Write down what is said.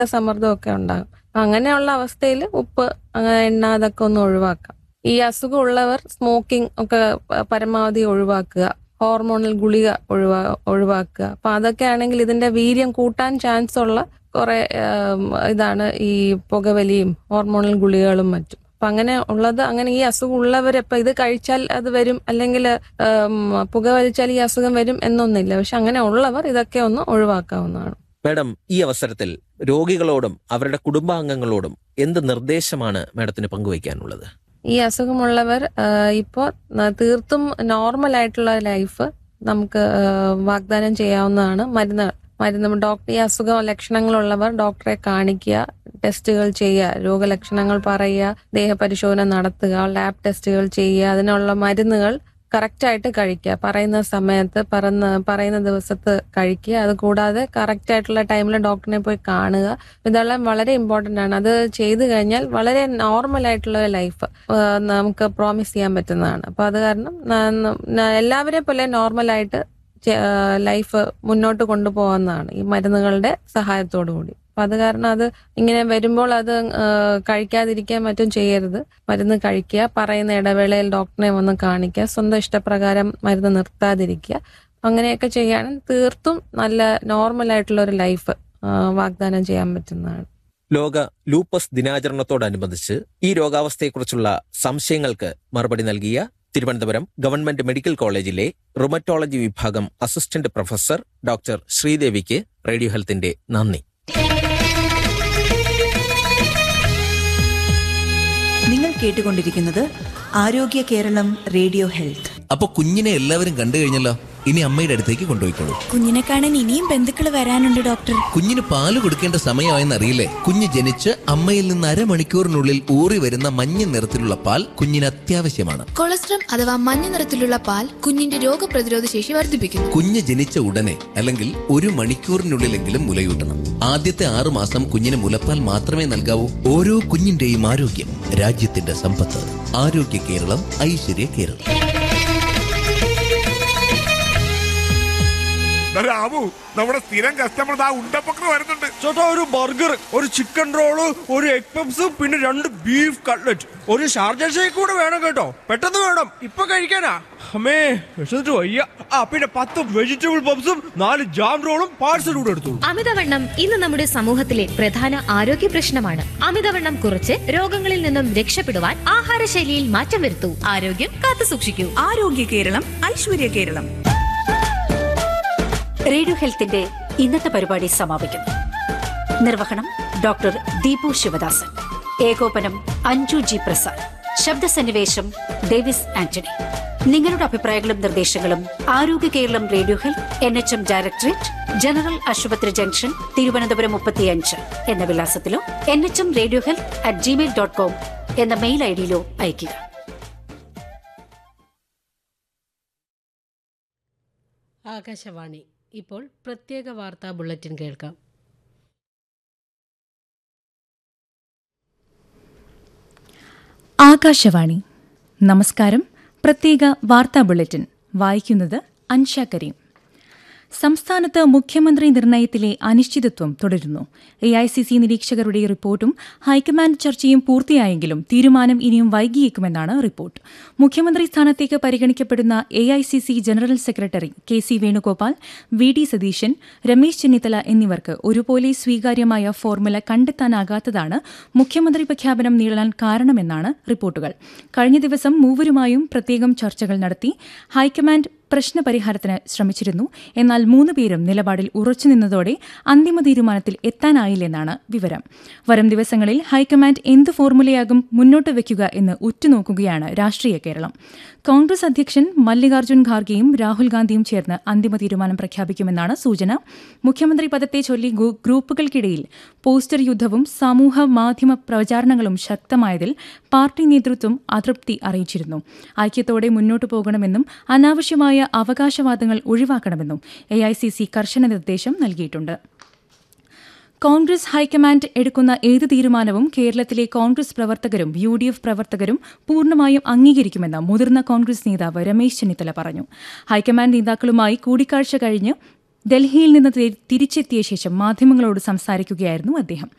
രക്തസമ്മർദ്ദമൊക്കെ ഉണ്ടാകും അങ്ങനെയുള്ള അവസ്ഥയിൽ ഉപ്പ് അങ്ങനെ എണ്ണ അതൊക്കെ ഒന്ന് ഒഴിവാക്കാം ഈ അസുഖമുള്ളവർ സ്മോക്കിംഗ് ഒക്കെ പ- പരമാവധി ഒഴിവാക്കുക ഹോർമോണൽ ഗുളിക ഒഴിവാ ഒഴിവാക്കുക അപ്പൊ അതൊക്കെ ആണെങ്കിൽ ഇതിന്റെ വീര്യം കൂട്ടാൻ ചാൻസ് ഉള്ള കുറെ ആം, ഇതാണ് ഈ പുകവലിയും ഹോർമോണൽ ഗുളികകളും മറ്റും അപ്പൊ അങ്ങനെ ഉള്ളത് അങ്ങനെ ഈ അസുഖം ഉള്ളവർ ഇപ്പൊ ഇത് കഴിച്ചാൽ അത് വരും അല്ലെങ്കിൽ പുകവലിച്ചാൽ ഈ അസുഖം വരും എന്നൊന്നില്ല പക്ഷെ അങ്ങനെ ഉള്ളവർ ഇതൊക്കെ ഒന്ന് ഒഴിവാക്കാവുന്നതാണ് മാഡം ഈ അവസരത്തിൽ രോഗികളോടും അവരുടെ കുടുംബാംഗങ്ങളോടും എന്ത് നിർദ്ദേശമാണ് മാഡത്തിന് പങ്കുവയ്ക്കാനുള്ളത് ഈ അസുഖമുള്ളവർ ഇപ്പോൾ തീർത്തും നോർമൽ ആയിട്ടുള്ള ലൈഫ് നമുക്ക് ആ, വാഗ്ദാനം ചെയ്യാവുന്നതാണ് മരുന്ന് മരുന്ന് ഡോക്ടർ ഈ അസുഖ ലക്ഷണങ്ങളുള്ളവർ ഡോക്ടറെ കാണിക്കുക ടെസ്റ്റുകൾ ചെയ്യുക രോഗലക്ഷണങ്ങൾ പറയുക ദേഹപരിശോധന നടത്തുക ലാബ് ടെസ്റ്റുകൾ ചെയ്യുക അതിനുള്ള മരുന്നുകൾ കറക്റ്റായിട്ട് കഴിക്കുക പറയുന്ന സമയത്ത് പറന്ന പറയുന്ന ദിവസത്ത് കഴിക്കുക അത് കൂടാതെ കറക്റ്റ് ആയിട്ടുള്ള ടൈമിൽ ഡോക്ടറിനെ പോയി കാണുക ഇതെല്ലാം വളരെ ഇമ്പോർട്ടന്റ് ആണ് അത് ചെയ്തു കഴിഞ്ഞാൽ വളരെ നോർമൽ ആയിട്ടുള്ള ഒരു ലൈഫ് നമുക്ക് പ്രോമിസ് ചെയ്യാൻ പറ്റുന്നതാണ് അപ്പൊ അത് കാരണം ന- ന- എല്ലാവരെ പോലെ നോർമലായിട്ട് ലൈഫ് മുന്നോട്ട് കൊണ്ടുപോകാവുന്നതാണ് ഈ മരുന്നുകളുടെ സഹായത്തോടു കൂടി അപ്പൊ അത് കാരണം അത് ഇങ്ങനെ വരുമ്പോൾ അത് ആ, കഴിക്കാതിരിക്കാൻ മറ്റും ചെയ്യരുത് മരുന്ന് കഴിക്കുക പറയുന്ന ഇടവേളയിൽ ഡോക്ടറെ വന്ന് കാണിക്കുക സ്വന്തം ഇഷ്ടപ്രകാരം മരുന്ന് നിർത്താതിരിക്കുക അങ്ങനെയൊക്കെ ചെയ്യുകയാണെങ്കിൽ തീർത്തും നല്ല നോർമൽ ആയിട്ടുള്ള ഒരു ലൈഫ് വാഗ്ദാനം ചെയ്യാൻ പറ്റുന്നതാണ് ലോക ലൂപ്പസ് ദിനാചരണത്തോടനുബന്ധിച്ച് ഈ രോഗാവസ്ഥയെക്കുറിച്ചുള്ള സംശയങ്ങൾക്ക് മറുപടി നൽകിയ തിരുവനന്തപുരം ഗവൺമെന്റ് മെഡിക്കൽ കോളേജിലെ റുമറ്റോളജി വിഭാഗം അസിസ്റ്റന്റ് പ്രൊഫസർ ഡോക്ടർ ശ്രീദേവിക്ക് റേഡിയോ ഹെൽത്തിന്റെ നന്ദി നിങ്ങൾ കേട്ടുകൊണ്ടിരിക്കുന്നത് ആരോഗ്യ കേരളം റേഡിയോ ഹെൽത്ത് അപ്പൊ കുഞ്ഞിനെ എല്ലാവരും കണ്ടു കഴിഞ്ഞല്ലോ ഇനി അമ്മയുടെ അടുത്തേക്ക് കൊണ്ടുപോയിക്കോളൂ കുഞ്ഞിനെ കാണാൻ ഇനിയും ബന്ധുക്കൾ വരാനുണ്ട് ഡോക്ടർ കുഞ്ഞിന് പാല് കൊടുക്കേണ്ട സമയമായെന്ന് അറിയില്ലേ കുഞ്ഞ് ജനിച്ച് അമ്മയിൽ നിന്ന് അരമണിക്കൂറിനുള്ളിൽ ഊറി വരുന്ന മഞ്ഞ നിറത്തിലുള്ള പാൽ കുഞ്ഞിന് അത്യാവശ്യമാണ് കൊളസ്ട്രം അഥവാ മഞ്ഞ നിറത്തിലുള്ള പാൽ കുഞ്ഞിന്റെ രോഗപ്രതിരോധ ശേഷി വർദ്ധിപ്പിക്കുന്നു കുഞ്ഞ് ജനിച്ച ഉടനെ അല്ലെങ്കിൽ ഒരു മണിക്കൂറിനുള്ളിലെങ്കിലും മുലയൂട്ടണം ആദ്യത്തെ ആറു മാസം കുഞ്ഞിന് മുലപ്പാൽ മാത്രമേ നൽകാവൂ ഓരോ കുഞ്ഞിന്റെയും ആരോഗ്യം രാജ്യത്തിന്റെ സമ്പത്ത് ആരോഗ്യ കേരളം ഐശ്വര്യ കേരളം ദാ രാമു നമ്മുടെ സ്ഥിരം കസ്റ്റമർ ദാ ഉണ്ടപ്പക്കർ വരുന്നുണ്ട് ചേട്ടാ ഒരു ബർഗർ ഒരു ചിക്കൻ റോള് ഒരു എഗ് പപ്സ് പിന്നെ രണ്ട് ബീഫ് കട്ട്ലറ്റ് ഒരു ഷാർജ ഷേക്ക് കൂടെ വേണം കേട്ടോ പെട്ടെന്ന് വേണം ഇപ്പൊ കഴിക്കാനാ അമ്മേ വിശന്നിട്ട് വയ്യ ആ പിന്നെ പത്ത് വെജിറ്റബിൾ പപ്സും നാല് ജാം റോളും പാഴ്സൽ കൂടെ എടുത്തോളൂ അമിതവണ്ണം ഇന്ന് നമ്മുടെ സമൂഹത്തിലെ പ്രധാന ആരോഗ്യ പ്രശ്നമാണ് അമിതവണ്ണം കുറച്ച് രോഗങ്ങളിൽ നിന്നും രക്ഷപ്പെടുവാൻ ആഹാരശൈലിയിൽ മാറ്റം വരുത്തൂ ആരോഗ്യം കാത്തു സൂക്ഷിക്കൂ ആരോഗ്യ കേരളം ഐശ്വര്യ കേരളം റേഡിയോ ഹെൽത്തിന്റെ ഇന്നത്തെ പരിപാടി സമാപിക്കുന്നു നിർവഹണം ഡോക്ടർ ദീപു ശിവദാസൻ ഏകോപനം അഞ്ജു ജി പ്രസാദ് ശബ്ദസന്നിവേശം ഡേവിസ് ആന്റണി നിങ്ങളുടെ അഭിപ്രായങ്ങളും നിർദ്ദേശങ്ങളും Arogya Keralam radio health N H M directorate general ആശുപത്രി ജംഗ്ഷൻ തിരുവനന്തപുരം മുപ്പത്തിയഞ്ച് എന്ന വിലാസത്തിലോ N H M radio health at Gmail dot com എന്ന മെയിൽ ഐ ഡിയിലോ അയയ്ക്കുക ആകാശവാണി ഇപ്പോൾ പ്രത്യേക വാർത്താ ബുള്ളറ്റിൻ കേൾക്കാം ആകാശവാണി നമസ്കാരം പ്രത്യേക വാർത്താ ബുള്ളറ്റിൻ വായിക്കുന്നത് അൻഷ കരീം സംസ്ഥാനത്ത് മുഖ്യമന്ത്രി നിർണയത്തിലെ അനിശ്ചിതത്വം തുടരുന്നു എ ഐ സി സി നിരീക്ഷകരുടെ റിപ്പോർട്ടും ഹൈക്കമാൻഡ് ചർച്ചയും പൂർത്തിയായെങ്കിലും തീരുമാനം ഇനിയും വൈകിയേക്കുമെന്നാണ് റിപ്പോർട്ട് മുഖ്യമന്ത്രി സ്ഥാനത്തേക്ക് പരിഗണിക്കപ്പെടുന്ന A I C C general secretary K C Venugopal V D Satheesan Ramesh Chennithala എന്നിവർക്ക് ഒരുപോലെ സ്വീകാര്യമായ ഫോർമുല കണ്ടെത്താനാകാത്തതാണ് മുഖ്യമന്ത്രി പ്രഖ്യാപനം നീളാൻ കാരണമെന്നാണ് റിപ്പോർട്ടുകൾ കഴിഞ്ഞ ദിവസം മൂവരുമായും പ്രത്യേകം ചർച്ചകൾ നടത്തി ഹൈക്കമാൻഡ് പ്രശ്നപരിഹാരത്തിന് ശ്രമിച്ചിരുന്നു എന്നാൽ മൂന്ന് പേരും നിലപാടിൽ ഉറച്ചുനിന്നതോടെ അന്തിമ തീരുമാനത്തിൽ എത്താനായില്ലെന്നാണ് വിവരം വരും ദിവസങ്ങളിൽ ഹൈക്കമാൻഡ് എന്ത് ഫോർമുലയാകും മുന്നോട്ട് വയ്ക്കുക എന്ന് ഉറ്റുനോക്കുകയാണ് രാഷ്ട്രീയ കേരളം കോൺഗ്രസ് അധ്യക്ഷൻ മല്ലികാർജ്ജുൻ ഖാർഗെയും രാഹുൽ ഗാന്ധിയും ചേർന്ന് അന്തിമ തീരുമാനം പ്രഖ്യാപിക്കുമെന്നാണ് സൂചന മുഖ്യമന്ത്രി പദത്തെ ചൊല്ലി ഗു- ഗ്രൂപ്പുകൾക്കിടയിൽ പോസ്റ്റർ യുദ്ധവും സമൂഹ മാധ്യമ പ്രചാരണങ്ങളും ശക്തമായതിൽ പാർട്ടി നേതൃത്വം അതൃപ്തി അറിയിച്ചിരുന്നു ഐക്യത്തോടെ മുന്നോട്ടു പോകണമെന്നും അനാവശ്യമായ അവകാശവാദങ്ങൾ ഒഴിവാക്കണമെന്നും എ കർശന നിർദ്ദേശം നൽകിയിട്ടുണ്ട് കോൺഗ്രസ് ഹൈക്കമാൻഡ് എടുക്കുന്ന ഏത് തീരുമാനവും കേരളത്തിലെ കോൺഗ്രസ് പ്രവർത്തകരും യു ഡി എഫ് പ്രവർത്തകരും പൂർണ്ണമായും അംഗീകരിക്കുമെന്ന് മുതിർന്ന കോൺഗ്രസ് നേതാവ് രമേശ് ചെന്നിത്തല പറഞ്ഞു ഹൈക്കമാൻഡ് നേതാക്കളുമായി കൂടിക്കാഴ്ച കഴിഞ്ഞ് ഡൽഹിയിൽ നിന്ന് തി- തിരിച്ചെത്തിയ ശേഷം മാധ്യമങ്ങളോട് സംസാരിക്കുകയായിരുന്നു അദ്ദേഹം